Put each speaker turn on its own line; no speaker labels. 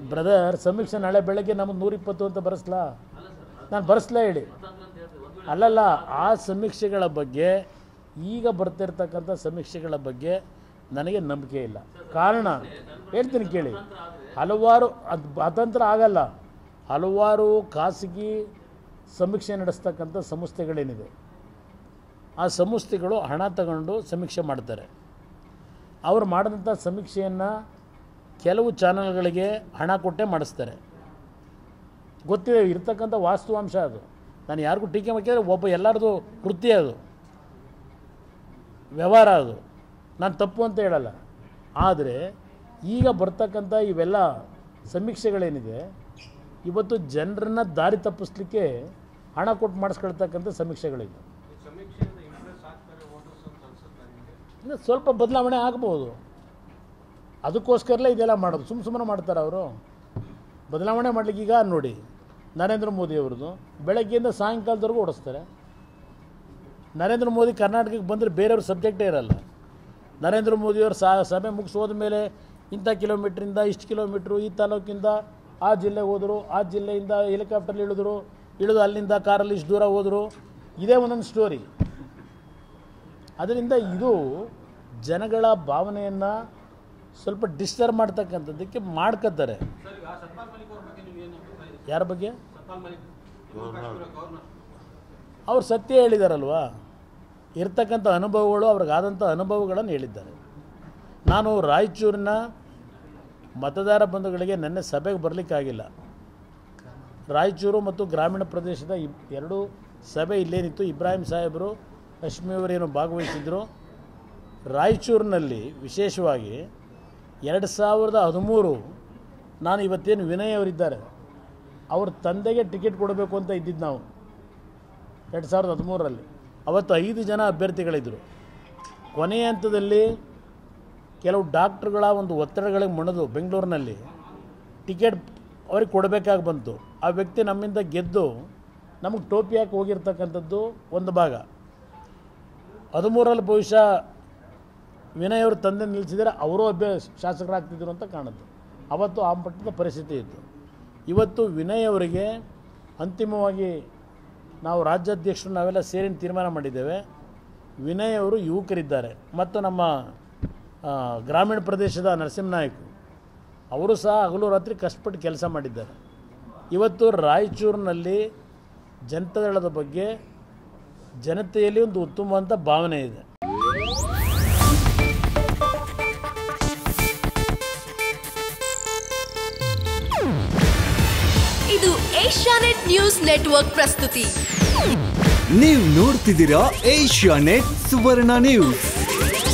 brother ಸಮೀಕ್ಷೆ ನಾಳೆ ಬೆಳಗ್ಗೆ ನಮಗೆ ನೂರಿಪ್ಪತ್ತು ಅಂತ ಬರೆಸ್ಲಾ ನಾನು ಬರೆಸ್ಲಾ ಹೇಳಿ ಅಲ್ಲಲ್ಲ ಆ ಸಮೀಕ್ಷೆಗಳ ಬಗ್ಗೆ ಈಗ ಬರ್ತಿರ್ತಕ್ಕಂಥ ಸಮೀಕ್ಷೆಗಳ ಬಗ್ಗೆ ನನಗೆ ನಂಬಿಕೆ ಇಲ್ಲ ಕಾರಣ ಹೇಳ್ತೀನಿ ಕೇಳಿ ಹಲವಾರು ಅದು ಅತಂತ್ರ ಆಗಲ್ಲ ಹಲವಾರು ಖಾಸಗಿ ಸಮೀಕ್ಷೆ ನಡೆಸ್ತಕ್ಕಂಥ ಸಂಸ್ಥೆಗಳೇನಿದೆ ಆ ಸಂಸ್ಥೆಗಳು ಹಣ ತಗೊಂಡು ಸಮೀಕ್ಷೆ ಮಾಡ್ತಾರೆ ಅವ್ರು ಮಾಡಿದಂಥ ಸಮೀಕ್ಷೆಯನ್ನು ಕೆಲವು ಚಾನಲ್ಗಳಿಗೆ ಹಣ ಕೊಟ್ಟೇ ಮಾಡಿಸ್ತಾರೆ ಗೊತ್ತಿದೆ ಇರ್ತಕ್ಕಂಥ ವಾಸ್ತವಾಂಶ ಅದು ನಾನು ಯಾರಿಗೂ ಟೀಕೆ ಮಾಡಿದ್ರೆ ಒಬ್ಬ ಎಲ್ಲರದು ವೃತ್ತಿ ಅದು ವ್ಯವಹಾರ ಅದು ನಾನು ತಪ್ಪು ಅಂತ ಹೇಳಲ್ಲ ಆದರೆ ಈಗ ಬರ್ತಕ್ಕಂಥ ಇವೆಲ್ಲ ಸಮೀಕ್ಷೆಗಳೇನಿದೆ ಇವತ್ತು ಜನರನ್ನ ದಾರಿ ತಪ್ಪಿಸ್ಲಿಕ್ಕೆ ಹಣ ಕೊಟ್ಟು ಮಾಡಿಸ್ಕೊಳ್ತಕ್ಕಂಥ ಸಮೀಕ್ಷೆಗಳಿವೆ ಇನ್ನು ಸ್ವಲ್ಪ ಬದಲಾವಣೆ ಆಗ್ಬೋದು ಅದಕ್ಕೋಸ್ಕರಲೇ ಇದೆಲ್ಲ ಮಾಡೋದು ಸುಮ್ಮ ಸುಮ್ಮನೆ ಮಾಡ್ತಾರೆ ಅವರು ಬದಲಾವಣೆ ಮಾಡ್ಲಿಕ್ಕೆ ಈಗ ನೋಡಿ ನರೇಂದ್ರ ಮೋದಿ ಅವ್ರದ್ದು ಬೆಳಗ್ಗೆಯಿಂದ ಸಾಯಂಕಾಲದವರೆಗೂ ಓಡಿಸ್ತಾರೆ ನರೇಂದ್ರ ಮೋದಿ ಕರ್ನಾಟಕಕ್ಕೆ ಬಂದರೆ ಬೇರೆಯವ್ರ ಸಬ್ಜೆಕ್ಟೇ ಇರಲ್ಲ ನರೇಂದ್ರ ಮೋದಿಯವ್ರ ಸಾ ಸಭೆ ಮುಗಿಸಿ ಹೋದ್ಮೇಲೆ ಇಂಥ ಕಿಲೋಮೀಟ್ರಿಂದ ಇಷ್ಟು ಕಿಲೋಮೀಟ್ರು ಈ ತಾಲೂಕಿಂದ ಆ ಜಿಲ್ಲೆಗೆ ಹೋದರು ಆ ಜಿಲ್ಲೆಯಿಂದ ಹೆಲಿಕಾಪ್ಟರ್ಲಿ ಇಳಿದ್ರು ಇಳಿದು ಅಲ್ಲಿಂದ ಕಾರಲ್ಲಿ ಇಷ್ಟು ದೂರ ಹೋದರು ಇದೇ ಒಂದೊಂದು ಸ್ಟೋರಿ ಅದರಿಂದ ಇದು ಜನಗಳ ಭಾವನೆಯನ್ನು ಸ್ವಲ್ಪ ಡಿಸ್ಟರ್ಬ್ ಮಾಡ್ತಕ್ಕಂಥದ್ದಕ್ಕೆ ಮಾಡ್ಕೋತಾರೆ ಯಾರ ಬಗ್ಗೆ ಅವ್ರು ಸತ್ಯ ಹೇಳಿದಾರಲ್ವಾ ಇರ್ತಕ್ಕಂಥ ಅನುಭವಗಳು ಅವ್ರಿಗಾದಂಥ ಅನುಭವಗಳನ್ನು ಹೇಳಿದ್ದಾರೆ ನಾನು ರಾಯಚೂರಿನ ಮತದಾರ ಬಂಧುಗಳಿಗೆ ನೆನ್ನೆ ಸಭೆಗೆ ಬರಲಿಕ್ಕಾಗಿಲ್ಲ ರಾಯಚೂರು ಮತ್ತು ಗ್ರಾಮೀಣ ಪ್ರದೇಶದ ಇಬ್ ಎರಡು ಸಭೆ ಇಲ್ಲೇನಿತ್ತು ಇಬ್ರಾಹಿಂ ಸಾಹೇಬರು ಲಕ್ಷ್ಮಿಯವರೇನು ಭಾಗವಹಿಸಿದ್ರು ರಾಯಚೂರಿನಲ್ಲಿ ವಿಶೇಷವಾಗಿ ಎರಡು ಸಾವಿರದ ಹದಿಮೂರು ನಾನು ಇವತ್ತೇನು ವಿನಯ್ ಅವರಿದ್ದಾರೆ ಅವ್ರ ತಂದೆಗೆ ಟಿಕೆಟ್ ಕೊಡಬೇಕು ಅಂತ ಇದ್ದಿದ್ದು ನಾವು ಎರಡು ಸಾವಿರದ ಹದಿಮೂರರಲ್ಲಿ ಅವತ್ತು ಐದು ಜನ ಅಭ್ಯರ್ಥಿಗಳಿದ್ದರು ಕೊನೆಯ ಹಂತದಲ್ಲಿ ಕೆಲವು ಡಾಕ್ಟ್ರುಗಳ ಒಂದು ಒತ್ತಡಗಳಿಗೆ ಮಣಿದು ಬೆಂಗಳೂರಿನಲ್ಲಿ ಟಿಕೆಟ್ ಅವ್ರಿಗೆ ಕೊಡಬೇಕಾಗಿ ಬಂತು ಆ ವ್ಯಕ್ತಿ ನಮ್ಮಿಂದ ಗೆದ್ದು ನಮಗೆ ಟೋಪಿ ಹಾಕಿ ಹೋಗಿರ್ತಕ್ಕಂಥದ್ದು ಒಂದು ಭಾಗ ಹದಿಮೂರಲ್ಲಿ ಬಹುಶಃ ವಿನಯ್ ಅವರು ತಂದೆ ನಿಲ್ಲಿಸಿದರೆ ಅವರೂ ಅಭ್ಯ ಶಾಸಕರಾಗ್ತಿದ್ರು ಅಂತ ಕಾಣುತ್ತೆ ಅವತ್ತು ಆ ಮಟ್ಟದ ಪರಿಸ್ಥಿತಿ ಇತ್ತು ಇವತ್ತು ವಿನಯ್ ಅವರಿಗೆ ಅಂತಿಮವಾಗಿ ನಾವು ರಾಜ್ಯಾಧ್ಯಕ್ಷರು ನಾವೆಲ್ಲ ಸೇರಿ ತೀರ್ಮಾನ ಮಾಡಿದ್ದೇವೆ ವಿನಯ್ ಅವರು ಯುವಕರಿದ್ದಾರೆ ಮತ್ತು ನಮ್ಮ ಆ, ಗ್ರಾಮೀಣ ಪ್ರದೇಶದ ನರಸಿಂಹನಾಯಕ್ ಅವರು ಸಹ ಹಗಲು ರಾತ್ರಿ ಕಷ್ಟಪಟ್ಟು ಕೆಲಸ ಮಾಡಿದ್ದಾರೆ ಇವತ್ತು ರಾಯಚೂರಿನಲ್ಲಿ ಜನತಾದಳದ ಬಗ್ಗೆ ಜನತೆಯಲ್ಲಿ ಒಂದು ಉತ್ತಮವಾದಂಥ ಭಾವನೆ ಇದೆ
ಇದು ಏಷ್ಯಾನೆಟ್ ನ್ಯೂಸ್ ನೆಟ್ವರ್ಕ್ ಪ್ರಸ್ತುತಿ
ನೀವು ನೋಡ್ತಿದ್ದೀರಾ ಏಷ್ಯಾ ನೆಟ್ ಸುವರ್ಣ ನ್ಯೂಸ್